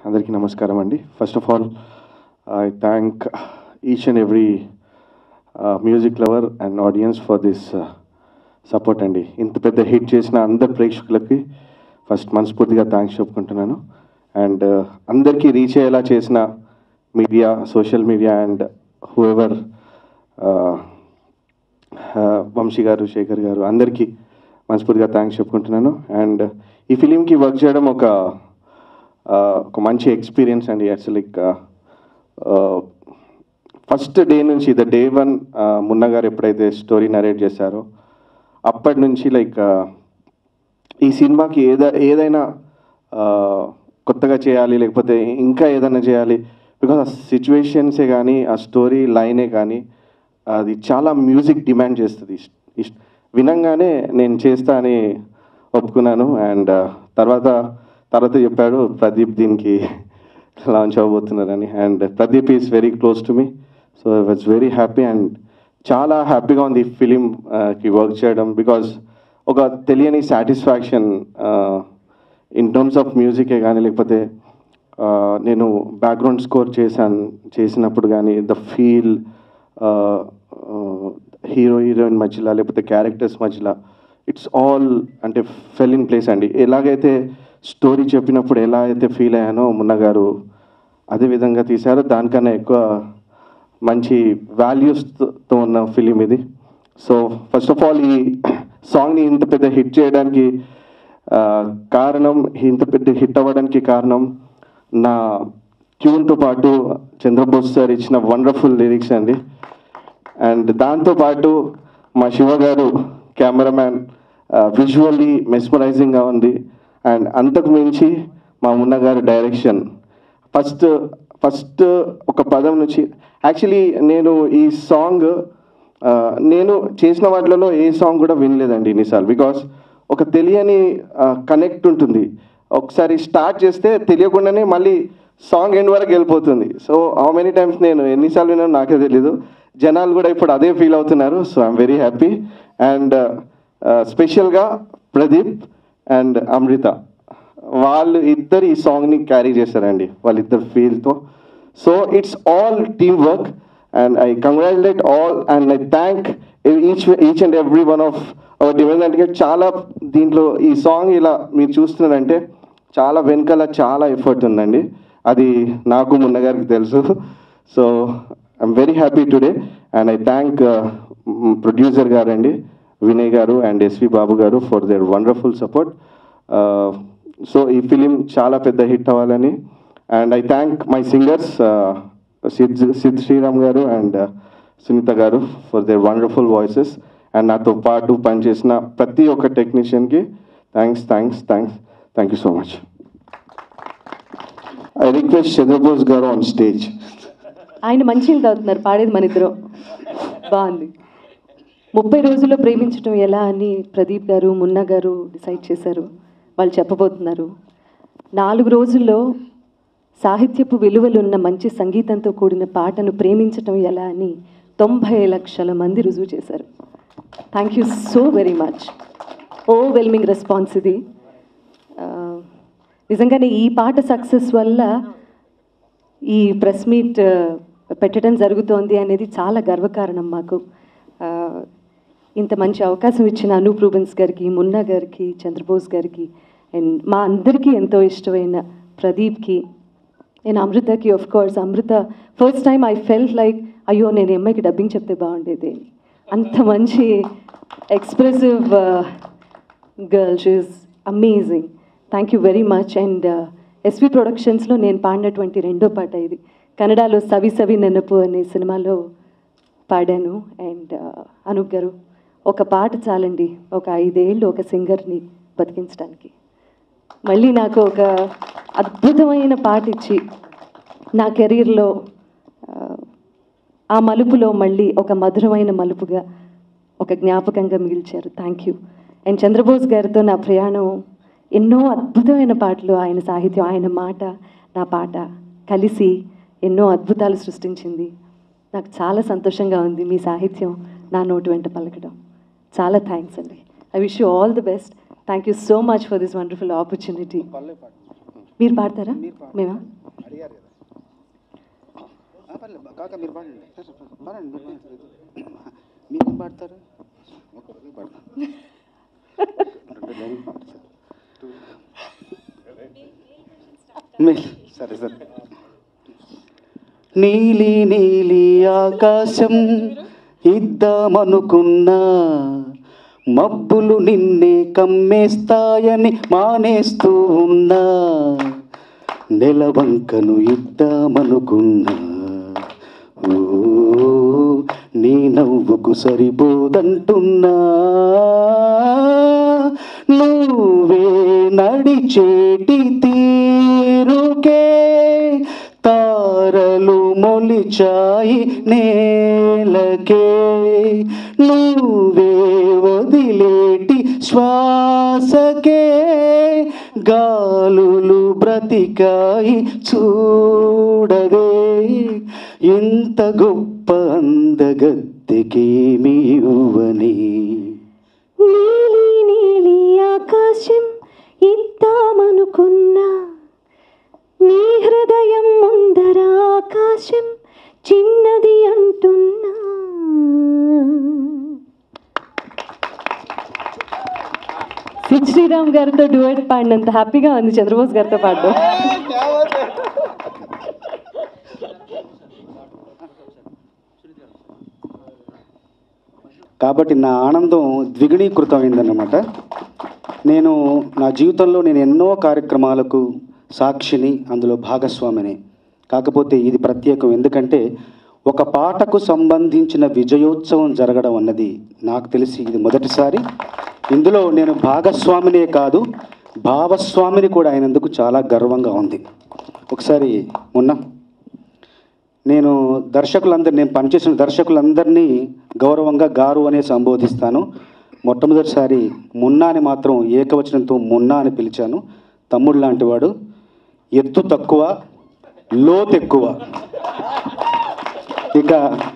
అందరికీ నమస్కారం అండి first of all I thank each and every music lover and audience for this support అండి ఇంత పెద్ద హిట్ చేసిన అందరు ప్రేక్షకులకి ఫస్ట్ మనస్ఫూర్తిగా థ్యాంక్స్ చెప్పుకుంటున్నాను అండ్ అందరికీ రీచ్ అయ్యేలా చేసిన media social media and whoever Vamsi గారు శేఖర్ గారు అందరికీ మనస్ఫూర్తిగా థ్యాంక్స్ చెప్పుకుంటున్నాను అండ్ ఈ ఫిలింకి వర్క్ చేయడం ఒక ఆ, ఒక మంచి ఎక్స్పీరియన్స్ అండి అసలు లైక్ ఫస్ట్ డే నుంచి ద డే వన్ మున్న గారు ఎప్పుడైతే స్టోరీ నరేట్ చేశారో అప్పటి నుంచి లైక్ ఈ సినిమాకి ఏద ఏదైనా ఆ, కొత్తగా చేయాలి లేకపోతే ఇంకా ఏదైనా చేయాలి బికాస్ ఆ సిచ్యువేషన్సే కానీ ఆ స్టోరీ లైనే కానీ అది చాలా మ్యూజిక్ డిమాండ్ చేస్తుంది ఇష్- ఇష్- వినంగానే నేను చేస్తా అని ఒప్పుకున్నాను అండ్ తర్వాత తర్వాత చెప్పాడు ప్రదీప్ దీనికి లాంచ్ అవ్వబోతున్నారని and Pradeep is very close to me so I was very happy and చాలా హ్యాపీగా ఉంది ఈ ఫిలింకి వర్క్ చేయడం బికాజ్ ఒక తెలియని సాటిస్ఫాక్షన్ ఇన్ టర్మ్స్ ఆఫ్ మ్యూజికే కానీ లేకపోతే ఆ, నేను బ్యాక్గ్రౌండ్ స్కోర్ చేశాను చేసినప్పుడు కానీ ద ఫీల్ హీరో హీరోయిన్ మధ్యలో లేకపోతే క్యారెక్టర్స్ మధ్యలో ఇట్స్ ఆల్ అంటే ఫెల్ ఇన్ ప్లేస్ అండి ఎలాగైతే స్టోరీ చెప్పినప్పుడు ఎలా అయితే ఫీల్ అయ్యానో మున్న గారు అదే విధంగా తీశారో దానికన్నా ఎక్కువ మంచి వాల్యూస్తో ఉన్న ఫిలిం ఇది సో ఫస్ట్ ఆఫ్ ఆల్ ఈ సాంగ్ని ఇంత పెద్ద హిట్ చేయడానికి ఆ, కారణం ఇంత పెద్ద హిట్ అవ్వడానికి కారణం నా ట్యూన్తో పాటు చంద్రబోస్ సార్ ఇచ్చిన వండర్ఫుల్ లిరిక్స్ అండి అండ్ దాంతోపాటు మా శివ గారు కెమెరామ్యాన్ విజువల్లీ మెస్మరైజింగ్గా ఉంది అండ్ అంతకు మించి మా మున్న గారు డైరెక్షన్ ఫస్ట్ ఫస్ట్ ఒక పదం నుంచి యాక్చువల్లీ నేను ఈ సాంగ్ ఆ, నేను చేసిన వాటిలలో ఏ సాంగ్ కూడా వినలేదండి ఇన్నిసార్లు బికాస్ ఒక తెలియని కనెక్ట్ ఉంటుంది ఒకసారి స్టార్ట్ చేస్తే తెలియకుండానే మళ్ళీ సాంగ్ ఎండ్ వరకు వెళ్ళిపోతుంది సో హౌ మెనీ టైమ్స్ నేను ఎన్నిసార్లు విన్నాను నాకే తెలీదు జనాలు కూడా ఇప్పుడు అదే ఫీల్ అవుతున్నారు so I'm very happy and స్పెషల్గా ప్రదీప్ అండ్ అమృత వాళ్ళు ఇద్దరు ఈ సాంగ్ని క్యారీ చేశారండి వాళ్ళిద్దరు ఫీల్తో so it's all team work and I congratulate all and I thank each each and every one of our team ఎందుకంటే చాలా దీంట్లో ఈ సాంగ్ ఇలా మీరు చూస్తున్నారంటే చాలా వెనకాల చాలా ఎఫర్ట్ ఉందండి అది నాకు మున్న గారికి తెలుసు so I'm very happy today and I thank producer గారండి వినయ్ గారు అండ్ ఎస్వి బాబు గారు for their wonderful support so ఈ ఫిలిం చాలా పెద్ద హిట్ అవ్వాలని and I thank my singers Sid Sid Sriram గారు అండ్ సునీత గారు for their wonderful voices and నాతో పాటు పనిచేసిన ప్రతి ఒక్క టెక్నీషియన్కి thanks thanks thanks thank you so much I request Chandrabose గారు ఆన్ స్టేజ్ ఆయన మంచిగా తాగుతున్నారు పాడేది మన ఇద్దరు బాగుంది ముప్పై రోజుల్లో ప్రేమించడం ఎలా అని ప్రదీప్ గారు మున్నా గారు డిసైడ్ చేశారు వాళ్ళు చెప్పబోతున్నారు నాలుగు రోజుల్లో సాహిత్యపు విలువలున్న మంచి సంగీతంతో కూడిన పాటను ప్రేమించటం ఎలా అని తొంభై లక్షల మంది రుజువు చేశారు thank you so very much overwhelming response ఇది ఆ, నిజంగానే ఈ పాట సక్సెస్ వల్ల ఈ ప్రెస్ మీట్ ఆ, పెట్టడం జరుగుతోంది అనేది చాలా గర్వకారణం మాకు ఆ, ఇంత మంచి అవకాశం ఇచ్చిన అనూప్ రూబెన్స్ గారికి మున్నా గారికి చంద్రబోస్ గారికి అండ్ మా అందరికీ ఎంతో ఇష్టమైన ప్రదీప్కి నేను అమృతకి of course Amrutha first time I felt like అయ్యో నేను ఈ అమ్మాయికి డబ్బింగ్ చెప్తే బాగుండేది అని అంత మంచి expressive girl she's amazing thank you very much and S V ప్రొడక్షన్స్లో నేను పాడినటువంటి రెండో పాట ఇది కన్నడలో సవి సవి నెనపు అనే సినిమాలో పాడాను అండ్ అనూప్ గారు ఒక పాట చాలండి ఒక ఐదేళ్ళు ఒక సింగర్ని బతికించడానికి మళ్ళీ నాకు ఒక అద్భుతమైన పాట ఇచ్చి నా కెరీర్లో ఆ, ఆ మలుపులో మళ్ళీ ఒక మధురమైన మలుపుగా ఒక జ్ఞాపకంగా మిగిల్చారు థ్యాంక్ యూ అండ్ చంద్రబోస్ గారితో నా ప్రయాణం ఎన్నో అద్భుతమైన పాటలు ఆయన సాహిత్యం ఆయన మాట నా పాట కలిసి ఎన్నో అద్భుతాలు సృష్టించింది నాకు చాలా సంతోషంగా ఉంది మీ సాహిత్యం నా నోటి వెంట పలకడం చాలా థ్యాంక్స్ అండి I wish you all the best thank you so much for this wonderful opportunity మీరు పాడతారా మేమా అడిగారు కదా ఆ, పర్లేదు కాక మీరు పాడండి సార్, సార్, పాడండి మీరు పాడండి. మీరేం పాడతారు ఒక్కరే పాడతారు రెండు లైన్లు పాడతారు మీ- సరే సరే నీలి నీలి ఆకాశం ఇద్దామనుకున్నా మబ్బులు నిన్నే కమ్మేస్తాయని మానేస్తూ ఉన్నా నెలవంకను ఇద్దామనుకున్నా ఓ నీ నవ్వుకు సరిపోదంటున్నా నువ్వే నడిచేటి తీరుకే తారలు మొలిచాయి నేలకే నువ్వే వదిలేటి శ్వాసకే గాలులు బ్రతికాయి చూడవే ఇంత గొప్ప అందగత్తెకేమి ఇవ్వని నీలి నీలి ఆకాశం ఇద్దామనుకున్నా నీ హృదయం ముందర ఆకాశం చిన్నది అంటున్నా సిద్ శ్రీరామ్ గారితో డుయట్ పాడినంత హ్యాపీగా ఉంది చంద్రబోస్ గారితో పాడడం కాబట్టి నా ఆనందం ద్విగుణీకృతమైందన్నమాట నేను నా జీవితంలో నేను ఎన్నో కార్యక్రమాలకు సాక్షిని అందులో భాగస్వామిని కాకపోతే ఇది ప్రత్యేకం ఎందుకంటే ఒక పాటకు సంబంధించిన విజయోత్సవం జరగడం అన్నది నాకు తెలిసి ఇది మొదటిసారి ఇందులో నేను భాగస్వామినే కాదు భావస్వామిని కూడా అయినందుకు చాలా గర్వంగా ఉంది ఒకసారి మొన్న నేను దర్శకులందరినీ నేను పనిచేసిన దర్శకులందరినీ గౌరవంగా గారు అనే సంబోధిస్తాను మొట్టమొదటిసారి మున్నాని మాత్రం ఏకవచనంతో మున్నా అని పిలిచాను తమ్ముడు లాంటివాడు ఎత్తు తక్కువ లోతు ఎక్కువ ఇక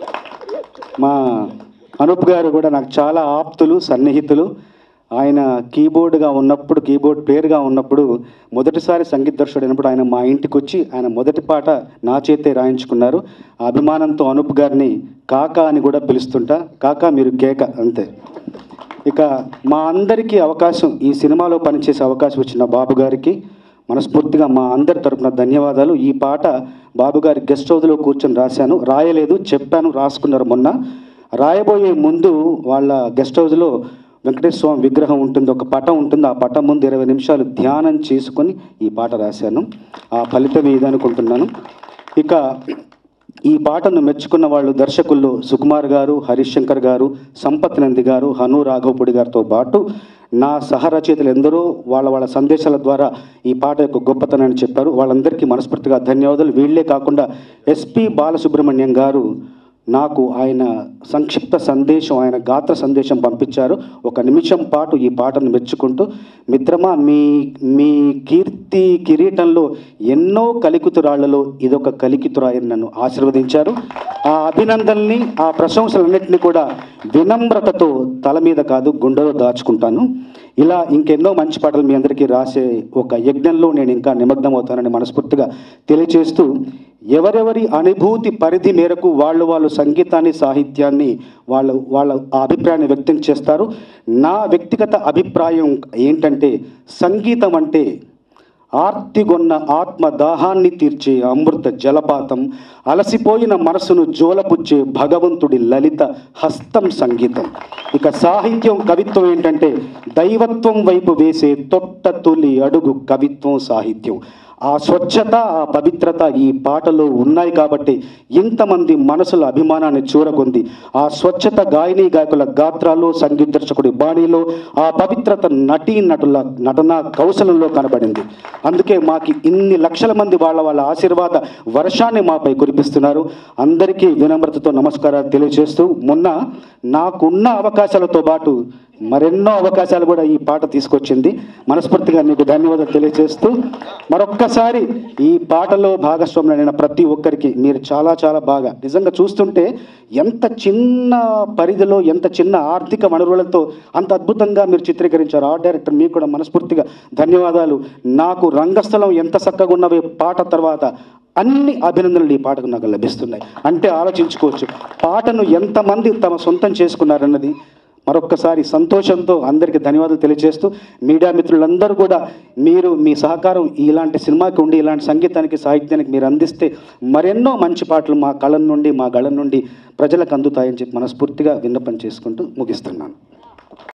మా అనూప్ గారు కూడా నాకు చాలా ఆప్తులు సన్నిహితులు ఆయన కీబోర్డ్గా ఉన్నప్పుడు కీబోర్డ్ పేరుగా ఉన్నప్పుడు మొదటిసారి సంగీత దర్శకుడు అయినప్పుడు ఆయన మా ఇంటికి వచ్చి ఆయన మొదటి పాట నా చేతే రాయించుకున్నారు ఆ అభిమానంతో అనూప్ గారిని కాకా అని కూడా పిలుస్తుంటా కాకా మీరు కేక అంతే ఇక మా అందరికీ అవకాశం ఈ సినిమాలో పనిచేసే అవకాశం ఇచ్చిన బాబు గారికి మనస్ఫూర్తిగా మా అందరి తరపున ధన్యవాదాలు ఈ పాట బాబు గారి గెస్ట్ హౌస్లో కూర్చొని రాశాను రాయలేదు చెప్పాను రాసుకున్నారు మొన్న రాయబోయే ముందు వాళ్ళ గెస్ట్ హౌస్లో వెంకటేశ్వర స్వామి విగ్రహం ఉంటుంది ఒక పటం ఉంటుంది ఆ పటం ముందు ఇరవై నిమిషాలు ధ్యానం చేసుకొని ఈ పాట రాశాను ఆ ఫలితం ఇది అనుకుంటున్నాను ఇక ఈ పాటను మెచ్చుకున్న వాళ్ళు దర్శకుల్లో సుకుమార్ గారు హరీష్ శంకర్ గారు సంపత్ నంది గారు హను రాఘవపుడి గారితో పాటు నా సహరచయితలు ఎందరో వాళ్ళ వాళ్ళ సందేశాల ద్వారా ఈ పాట యొక్క గొప్పతనాన్ని చెప్పారు వాళ్ళందరికీ మనస్ఫూర్తిగా ధన్యవాదాలు వీళ్ళే కాకుండా ఎస్పి బాలసుబ్రహ్మణ్యం గారు నాకు ఆయన సంక్షిప్త సందేశం ఆయన గాత్ర సందేశం పంపించారు ఒక నిమిషం పాటు ఈ పాటను మెచ్చుకుంటూ మిత్రమా మీ మీ కీర్తి కిరీటంలో ఎన్నో కలికితురాళ్లలో ఇదొక కలికితురాయని నన్ను ఆశీర్వదించారు ఆ అభినందనల్ని ఆ ప్రశంసలన్నింటినీ కూడా వినమ్రతతో తల మీద కాదు గుండెలో దాచుకుంటాను ఇలా ఇంకెన్నో మంచి పాటలు మీ అందరికీ రాసే ఒక యజ్ఞంలో నేను ఇంకా నిమగ్నమవుతానని మనస్ఫూర్తిగా తెలియచేస్తూ ఎవరెవరి అనుభూతి పరిధి మేరకు వాళ్ళు వాళ్ళు సంగీతాన్ని సాహిత్యాన్ని వాళ్ళు వాళ్ళ ఆ అభిప్రాయాన్ని వ్యక్తం చేస్తారు నా వ్యక్తిగత అభిప్రాయం ఏంటంటే సంగీతం అంటే ఆర్తిగొన్న ఆత్మ దాహాన్ని తీర్చే అమృత జలపాతం అలసిపోయిన మనసును జోలపుచ్చే భగవంతుడి లలిత హస్తం సంగీతం ఇక సాహిత్యం కవిత్వం ఏంటంటే దైవత్వం వైపు వేసే తొట్ట తొలి అడుగు కవిత్వం సాహిత్యం ఆ స్వచ్ఛత ఆ పవిత్రత ఈ పాటలో ఉన్నాయి కాబట్టి ఇంతమంది మనసుల అభిమానాన్ని చూరగొంది ఆ స్వచ్ఛత గాయని గాయకుల గాత్రాల్లో సంగీత దర్శకుడి బాణీలో ఆ పవిత్రత నటీ నటుల నటన కౌశలంలో కనబడింది అందుకే మాకి ఇన్ని లక్షల మంది వాళ్ళ వాళ్ళ ఆశీర్వాద వర్షాన్ని మాపై కురిపిస్తున్నారు అందరికీ వినమ్రతతో నమస్కారాలు తెలియజేస్తూ మొన్న నాకున్న అవకాశాలతో పాటు మరెన్నో అవకాశాలు కూడా ఈ పాట తీసుకొచ్చింది మనస్ఫూర్తిగా నీకు ధన్యవాదాలు తెలియజేస్తూ మరొక్క మరొక్కసారి ఈ పాటలో భాగస్వాములైన ప్రతి ఒక్కరికి మీరు చాలా చాలా బాగా నిజంగా చూస్తుంటే ఎంత చిన్న పరిధిలో ఎంత చిన్న ఆర్థిక వనరులతో అంత అద్భుతంగా మీరు చిత్రీకరించారు ఆ డైరెక్టర్ మీకు కూడా మనస్ఫూర్తిగా ధన్యవాదాలు నాకు రంగస్థలం ఎంత చక్కగా ఉన్నవి పాట తర్వాత అన్ని అభినందనలు ఈ పాటకు నాకు లభిస్తున్నాయి అంటే ఆలోచించుకోవచ్చు పాటను ఎంతమంది తమ సొంతం చేసుకున్నారన్నది మరొక్కసారి సంతోషంతో అందరికీ ధన్యవాదాలు తెలియజేస్తూ మీడియా మిత్రులందరూ కూడా మీరు మీ సహకారం ఇలాంటి సినిమాకి ఉండి ఇలాంటి సంగీతానికి సాహిత్యానికి మీరు అందిస్తే మరెన్నో మంచి పాటలు మా కళం నుండి మా గళం నుండి ప్రజలకు అందుతాయని చెప్పి మనస్ఫూర్తిగా విన్నపం చేసుకుంటూ ముగిస్తున్నాను